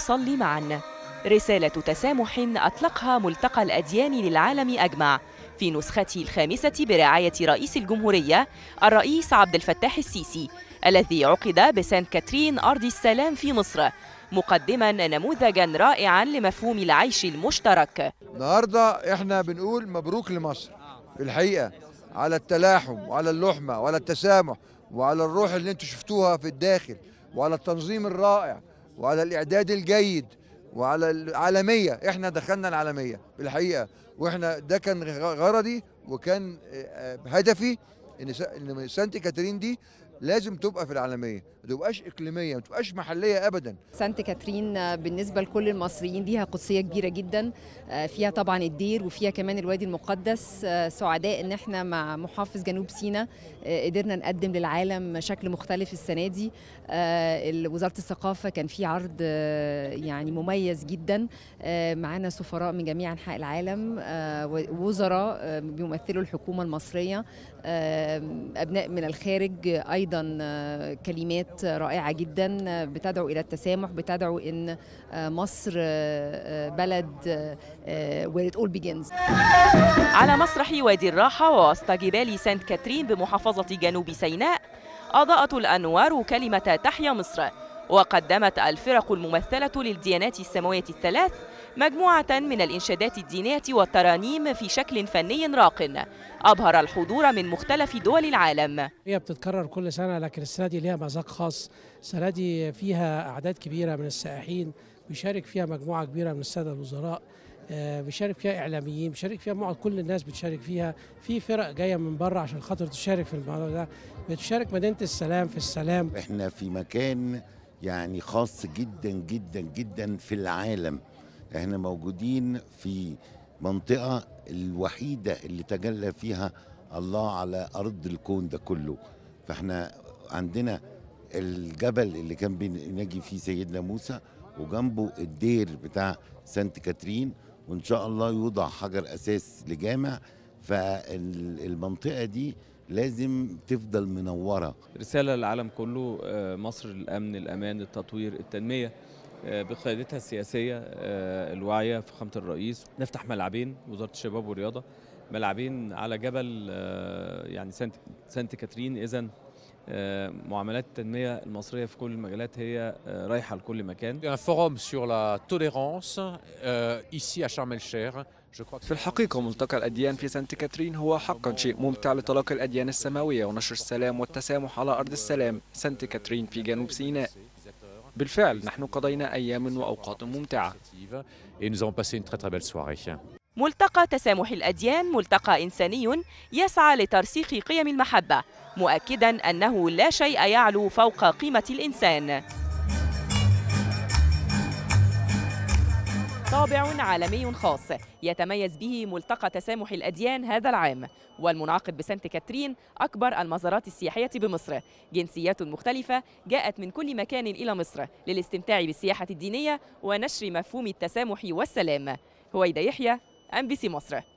ونصلي معا رسالة تسامح أطلقها ملتقى الأديان للعالم أجمع في نسخته الخامسة برعاية رئيس الجمهورية الرئيس عبد الفتاح السيسي الذي عقد بسانت كاترين أرض السلام في مصر مقدما نموذجا رائعا لمفهوم العيش المشترك النهارده احنا بنقول مبروك لمصر في الحقيقه على التلاحم وعلى اللحمه وعلى التسامح وعلى الروح اللي انتم شفتوها في الداخل وعلى التنظيم الرائع وعلى الاعداد الجيد وعلى العالميه احنا دخلنا العالميه في الحقيقه واحنا ده كان غرضي وكان هدفي ان ان سانت كاترين دي لازم تبقى في العالميه ما تبقاش اقليميه ما تبقاش محليه ابدا سانت كاترين بالنسبه لكل المصريين ليها قدسيه كبيره جدا فيها طبعا الدير وفيها كمان الوادي المقدس سعداء ان احنا مع محافظ جنوب سيناء قدرنا نقدم للعالم شكل مختلف السنه دي وزاره الثقافه كان في عرض يعني مميز جدا معانا سفراء من جميع انحاء العالم وزراء بيمثلوا الحكومه المصريه ابناء من الخارج ايضا كلمات رائعه جدا بتدعو الى التسامح بتدعو ان مصر بلد where it all begins على مسرح وادي الراحه ووسط جبال سانت كاترين بمحافظه جنوب سيناء اضاءت الانوار كلمه تحيا مصر وقدمت الفرق الممثله للديانات السماويه الثلاث مجموعة من الإنشادات الدينية والترانيم في شكل فني راق أبهر الحضور من مختلف دول العالم هي بتتكرر كل سنة لكن السنة دي ليها مذاق خاص السنة دي فيها أعداد كبيرة من السائحين بيشارك فيها مجموعة كبيرة من السادة الوزراء بيشارك فيها إعلاميين بيشارك فيها مجموعة كل الناس بتشارك فيها في فرق جاية من بره عشان خاطر تشارك في الموضوع ده بتشارك مدينة السلام في السلام احنا في مكان يعني خاص جدا جدا جدا في العالم احنا موجودين في منطقة الوحيدة اللي تجلى فيها الله على أرض الكون ده كله فاحنا عندنا الجبل اللي كان بينجي فيه سيدنا موسى وجنبه الدير بتاع سانت كاترين وإن شاء الله يوضع حجر أساس لجامع فالمنطقة دي لازم تفضل منورة رسالة للعالم كله مصر الأمن الأمان التطوير التنمية بقيادتها السياسيه الواعيه فخامه الرئيس نفتح ملعبين وزاره الشباب والرياضه ملعبين على جبل يعني سانت سانت كاترين اذا معاملات التنميه المصريه في كل المجالات هي رايحه لكل مكان. Un forum sur la tolérance ici à Sharm el-Sheikh في الحقيقة ملتقى الأديان في سانت كاترين هو حقا شيء ممتع لتلاقي الأديان السماوية ونشر السلام والتسامح على أرض السلام سانت كاترين في جنوب سيناء بالفعل نحن قضينا أيام وأوقات ممتعة Et nous avons passé une très très belle soirée. ملتقى تسامح الأديان ملتقى إنساني يسعى لترسيخ قيم المحبة مؤكدا أنه لا شيء يعلو فوق قيمة الإنسان طابع عالمي خاص يتميز به ملتقى تسامح الأديان هذا العام والمنعقد بسانت كاترين أكبر المزارات السياحية بمصر جنسيات مختلفة جاءت من كل مكان إلى مصر للاستمتاع بالسياحة الدينية ونشر مفهوم التسامح والسلام هويدا يحيى أم بي سي مصر